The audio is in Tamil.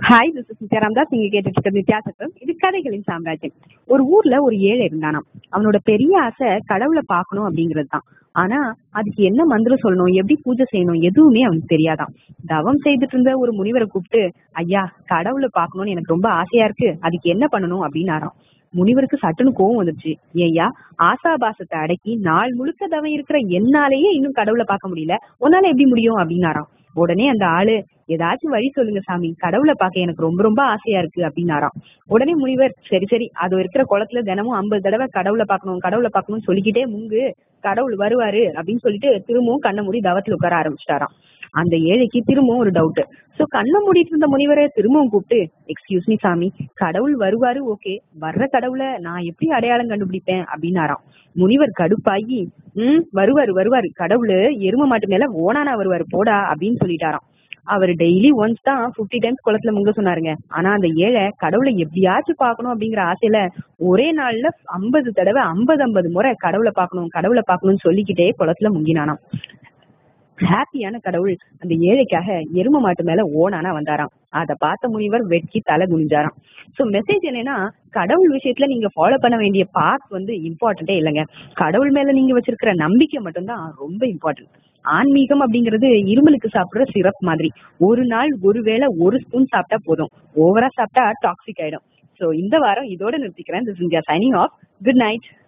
hi this is Nithya Ramdas நீங்க கேட்டுட்டு இருக்க நித்யா சட்டம் இது கதைகளின் சாம்ராஜ்யம் ஒரு ஊர்ல ஒரு ஏழை இருந்தானாம் அவனோட பெரிய ஆசை கடவுளை பார்க்கணும் அப்படிங்கிறது தான் ஆனா அதுக்கு என்ன மந்திரம் சொல்லணும் எப்படி பூஜை செய்யணும் எதுவுமே அவனுக்கு தெரியாதாம் தவம் செய்துட்டு இருந்த ஒரு முனிவரை கூப்பிட்டு ஐயா கடவுளை பார்க்கணும்னு எனக்கு ரொம்ப ஆசையா இருக்கு அதுக்கு என்ன பண்ணணும் அப்படின்னாராம் முனிவருக்கு சட்டுன்னு கோவம் வந்துருச்சு ஏய்யா ஆசாபாசத்தை அடக்கி நாள் முழுக்க தவம் இருக்கிற என்னாலேயே இன்னும் கடவுளை பார்க்க முடியல உன்னால எப்படி முடியும் அப்படின்னாராம் உடனே அந்த ஆளு ஏதாச்சும் வழி சொல்லுங்க சாமி கடவுளை பார்க்க எனக்கு ரொம்ப ரொம்ப ஆசையா இருக்கு அப்படின்னாராம் உடனே முனிவர் சரி சரி அது இருக்கிற குளத்துல தினமும் ஐம்பது தடவை கடவுளை பார்க்கணும் கடவுளை பார்க்கணும்னு சொல்லிக்கிட்டே முங்கு கடவுள் வருவாரு அப்படின்னு சொல்லிட்டு திரும்பவும் கண்ணை மூடி தவத்துல உட்கார ஆரம்பிச்சிட்டாராம் அந்த ஏழைக்கு திரும்பவும் ஒரு டவுட் சோ கண்ணை மூடிட்டு இருந்த முனிவரை திரும்பவும் கூப்பிட்டு எக்ஸ்கியூஸ் மீ சாமி கடவுள் வருவாரு ஓகே வர்ற கடவுளை நான் எப்படி அடையாளம் கண்டுபிடிப்பேன் அப்படின்னாராம் முனிவர் கடுப்பாகி ம் வருவாரு வருவாரு கடவுள் எரும மாட்டு மேல ஓனானா வருவாரு போடா அப்படின்னு சொல்லிட்டாராம் அவர் டெய்லி ஒன்ஸ் தான் பிப்டி டைம்ஸ் குளத்துல முங்க சொன்னாருங்க ஆனா அந்த ஏழை கடவுளை எப்படியாச்சும் பார்க்கணும் அப்படிங்கிற ஆசையில ஒரே நாள்ல ஐம்பது தடவை ஐம்பது ஐம்பது முறை கடவுளை பார்க்கணும் கடவுளை பார்க்கணும்னு சொல்லிக்கிட்டே குளத்துல முங்கினானாம் ஹாப்பியான கடவுள் அந்த ஏழைக்காக எரும மாட்டு மேல ஓனானா வந்தாராம் அத பார்த்த முனிவர் வெட்கி தலை குனிஞ்சாராம் சோ மெசேஜ் என்னன்னா கடவுள் விஷயத்துல நீங்க ஃபாலோ பண்ண வேண்டிய பாத் வந்து இம்பார்ட்டன்டே இல்லைங்க கடவுள் மேல நீங்க வச்சிருக்கிற நம்பிக்கை மட்டும்தான் ரொம்ப இம்பார்ட்டன்ட் ஆன்மீகம் அப்படிங்கிறது இருமலுக்கு சாப்பிடுற சிரப் மாதிரி ஒரு நாள் ஒரு வேளை ஒரு ஸ்பூன் சாப்பிட்டா போதும் ஓவரா சாப்பிட்டா டாக்ஸிக் ஆயிடும் சோ இந்த வாரம் இதோட நிறுத்திக்கிறேன் this India signing off good night